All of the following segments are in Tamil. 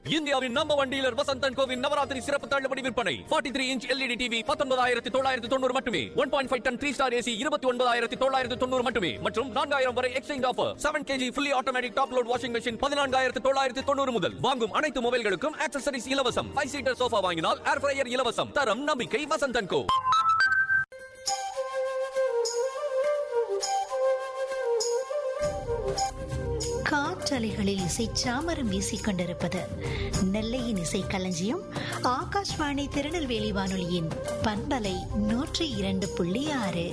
இந்தியாவின் நம்பர் ஒன் டீலர் வசந்தன் கோவின் நவராத்திரி சிறப்பு தள்ளுபடி விற்பனை 43 த்ரீ இன்ச் எல்இடி டிவி பத்தொன்பதாயிரத்தி தொள்ளாயிரத்தி தொண்ணூறு மட்டுமே one point five ton three star AC இருபத்தி ஒன்பதாயிரத்தி தொள்ளாயிரத்தி தொண்ணூறு மட்டுமே மற்றும் நான்காயிரம் வரை exchange offer seven KG fully automatic top load washing machine பதினான்காயிரத்தி தொள்ளாயிரத்தி தொண்ணூறு முதல் வாங்கும் அனைத்து மொபைல்களுக்கும் ஆக்சசரிஸ் இலவசம் ஃபைவ் சீட்டர் சோஃபா வாங்கினால் ஏர் ஃப்ரையர் இலவசம் தரம் நம்பிக்கை வசந்தன் கோ காற்றலைகளில் இசை சாமரம் வீசிக் கொண்டிருப்பது நெல்லையின் இசை களஞ்சியம் ஆகாஷ்வாணி திருநெல்வேலி வானொலியின் பண்பலை நூற்றி இரண்டு புள்ளி ஆறு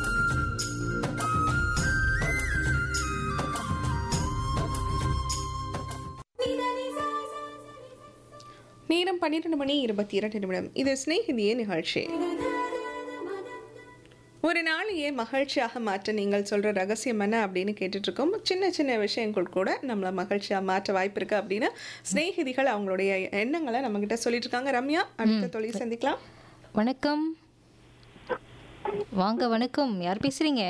நேரம் பன்னிரெண்டு மணி இருபத்தி இரண்டு நிமிடம் இது சிநேகிதியே நிகழ்ச்சி ஒரு நாளையே மகிழ்ச்சியாக மாற்ற நீங்கள் சொல்ற ரகசியம் என்ன அப்படின்னு கேட்டுட்டு இருக்கோம் சின்ன சின்ன விஷயங்கள் கூட நம்மளை மகிழ்ச்சியா மாற்ற வாய்ப்பு இருக்கு அப்படின்னு சிநேகிதிகள் அவங்களுடைய எண்ணங்களை நம்ம கிட்ட சொல்லிட்டு இருக்காங்க ரம்யா அடுத்த தொழில் சந்திக்கலாம் வணக்கம் வாங்க வணக்கம் யார் பேசுறீங்க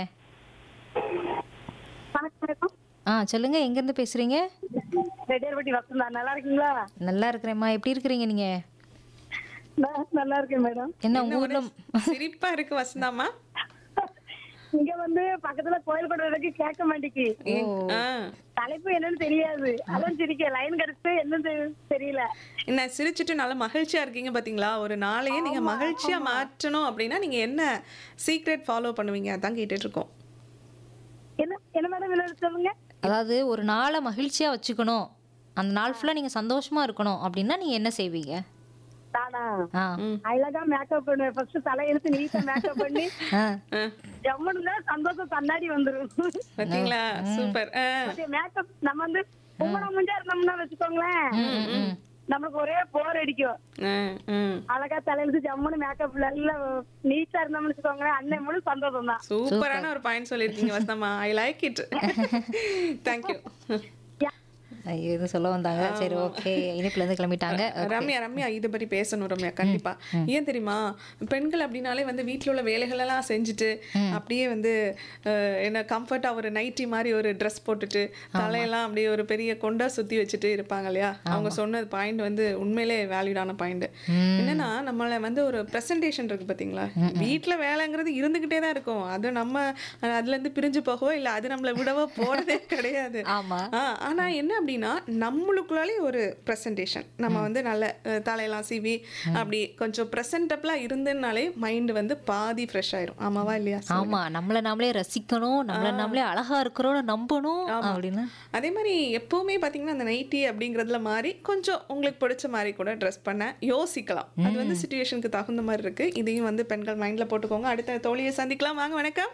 ஆ சொல்லுங்க எங்க இருந்து பேசுறீங்க ரெட்டியார்பட்டி வசந்தா நல்லா இருக்கீங்களா நல்லா இருக்கிறேம்மா எப்படி இருக்கிறீங்க நீங்க நான் நல்லா இருக்கேன் மேடம் என்ன உங்க ஊர்ல சிரிப்பா இருக்கு வசந்தாமா இங்க வந்து பக்கத்துல கோயில் கொண்டு கேட்க மாட்டேங்கி ஆ. தலைப்பு என்னன்னு தெரியாது அதான் சிரிக்க லைன் கிடைச்சு என்னன்னு தெரியல என்ன சிரிச்சிட்டு நல்லா மகிழ்ச்சியா இருக்கீங்க பாத்தீங்களா ஒரு நாளையே நீங்க மகிழ்ச்சியா மாற்றணும் அப்படின்னா நீங்க என்ன சீக்ரெட் ஃபாலோ பண்ணுவீங்க அதான் கேட்டுட்டு இருக்கோம் என்ன என்ன மேடம் என்ன சொல்லுங்க அதாவது ஒரு நாளை மகிழ்ச்சியா வச்சுக்கணும் அந்த நாள் ஃபுல்லா நீங்க சந்தோஷமா இருக்கணும் அப்படின்னா நீங்க என்ன செய்வீங்க தானா ஆ அழகா மேக்கப் பண்ணுவேன் ஃபர்ஸ்ட் தலை எடுத்து நீட்டா மேக்கப் பண்ணி ஆ ஆ, ஜம்முன்னு சந்தோஷம் கண்ணாடி வந்துரும் பாத்தீங்களா சூப்பர் ஆ, மேக்கப் நம்ம வந்து கும்பணம் முஞ்சா இருந்தோம்னா வச்சுக்கோங்களேன் நமக்கு ஒரே போர் அடிக்கும் ஆ, ம். அழகா தலையெழுத்து ஜம்முன்னு மேக்கப் நல்லா நீட்டா இருந்தோம்னு வச்சுக்கோங்களேன் அன்னை முழு சந்தோஷம் தான் சூப்பரான ஒரு பாயிண்ட் சொல்லிருக்கீங்க வசந்தம்மா ஐ லைக் இட் தேங்க்யூ ஐயோ, இது சொல்ல வந்தாங்க சரி ஓகே இனிப்புல இருந்து கிளம்பிட்டாங்க ரம்யா ரம்யா இதை பத்தி பேசணும் ரம்யா கண்டிப்பா ஏன் தெரியுமா பெண்கள் அப்படின்னாலே வந்து வீட்ல உள்ள வேலைகள் எல்லாம் செஞ்சுட்டு அப்படியே வந்து அஹ், என்ன கம்ஃபர்ட்டா ஒரு நைட்டி மாதிரி ஒரு ட்ரெஸ் போட்டுட்டு தலையெல்லாம் அப்படியே ஒரு பெரிய கொண்டா சுத்தி வச்சுட்டு இருப்பாங்க இல்லையா அவங்க சொன்ன பாயிண்ட் வந்து உண்மையிலே வேல்யூடான பாயிண்ட் என்னன்னா நம்மள வந்து ஒரு ப்ரெசன்டேஷன் இருக்கு பாத்தீங்களா வீட்ல வேலைங்கிறது இருந்துகிட்டே தான் இருக்கும் அது நம்ம அஹ், அதுல இருந்து பிரிஞ்சு போகவோ இல்ல அது நம்மள விடவோ போறதே கிடையாது ஆமா ஆ, ஆனா என்ன அப்படின்னா நம்மளுக்குள்ளாலே ஒரு ப்ரெசன்டேஷன் நம்ம வந்து நல்ல அஹ், தலையெல்லாம் சீவி அப்படி கொஞ்சம் ப்ரெசன்டபிளா இருந்ததுனாலே மைண்ட் வந்து பாதி ஃப்ரெஷ் ஆயிரும் ஆமாவா இல்லையா ஆமா நம்மள நாமளே ரசிக்கணும் நம்மள நாமளே அழகா இருக்கிறோம்னு நம்பணும் அப்படின்னு அதே மாதிரி எப்பவுமே பாத்தீங்கன்னா அந்த நைட்டி அப்படிங்கிறதுல மாதிரி கொஞ்சம் உங்களுக்கு பிடிச்ச மாதிரி கூட ட்ரெஸ் பண்ண யோசிக்கலாம் அது வந்து சுச்சுவேஷனுக்கு தகுந்த மாதிரி இருக்கு இதையும் வந்து பெண்கள் மைண்ட்ல போட்டுக்கோங்க அடுத்த தோழியை சந்திக்கலாம் வாங்க வணக்கம்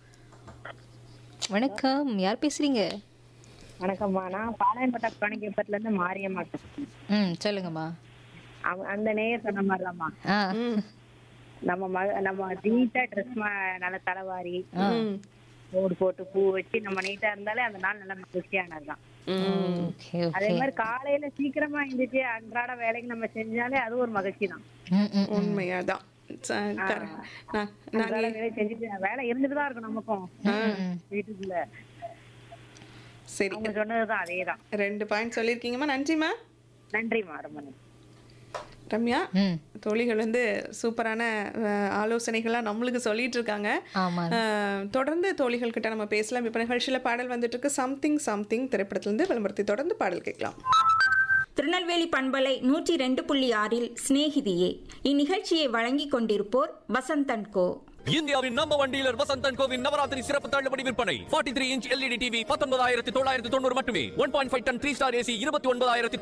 வணக்கம் யார் பேசுறீங்க வணக்கம்மா நான் பாளையம்பட்ட பணிக்கப்பட்டுல இருந்து மாரியம்மா பேசுறேன். ம் சொல்லுங்கம்மா அவ- அந்த நேயர் சொன்ன மாதிரிதாம்மா ஆ நம்ம ம- நம்ம நீட்டா ட்ரெஸ் நல்ல தலைவாரி ம். மூடு போட்டு பூ வச்சு நம்ம நீட்டா இருந்தாலே அந்த நாள் நல்ல மகிழ்ச்சியானதுதான் ஓகே அதே ஓகே மாதிரி காலையில சீக்கிரமா எழுந்திரிச்சு அன்றாட வேலைக்கு நம்ம செஞ்சாலே அது ஒரு மகிழ்ச்சி தான் ம் ம் உண்மையாதான் ச- correct. நான் அன்றாட வேலை செஞ்சுட்டு வேலை இருந்துட்டு தான் இருக்கும் நமக்கும் வீட்டுக்குள்ள சரி அவங்க சொன்னதுதான் அதேதான் ரெண்டு பாயிண்ட் சொல்லியிருக்கீங்கம்மா நன்றிம்மா நன்றிம்மா ரொம்ப நன்றி ரம்யா ம் தோழிகள் வந்து சூப்பரான அஹ், ஆலோசனைகள்லாம் நம்மளுக்கு சொல்லிட்டு இருக்காங்க ஆமா அஹ், தொடர்ந்து தோழிகள் கிட்ட நம்ம பேசலாம் இப்போ நிகழ்ச்சியில் பாடல் வந்துட்டு இருக்கு சம்திங் சம்திங் திரைப்படத்திலிருந்து விளம்பரத்தை தொடர்ந்து பாடல் கேட்கலாம் திருநெல்வேலி பண்பலை நூற்றி ரெண்டு புள்ளி ஆறில் சிநேகிதியே இந்நிகழ்ச்சியை வழங்கிக் கொண்டிருப்போர் வசந்தன் கோ இந்தியாவின் நம்பர் ஒன் டீலர் வசந்தன் கோவின் நவராத்திரி சிறப்பு தள்ளுபடி விற்பனை 43 த்ரீ இன்ச் எல்இடி டிவி பத்தொன்பதாயிரத்தி தொள்ளாயிரத்தி தொண்ணூறு மட்டுமே one point five ton three star AC இருபத்தி ஒன்பதாயிரத்தி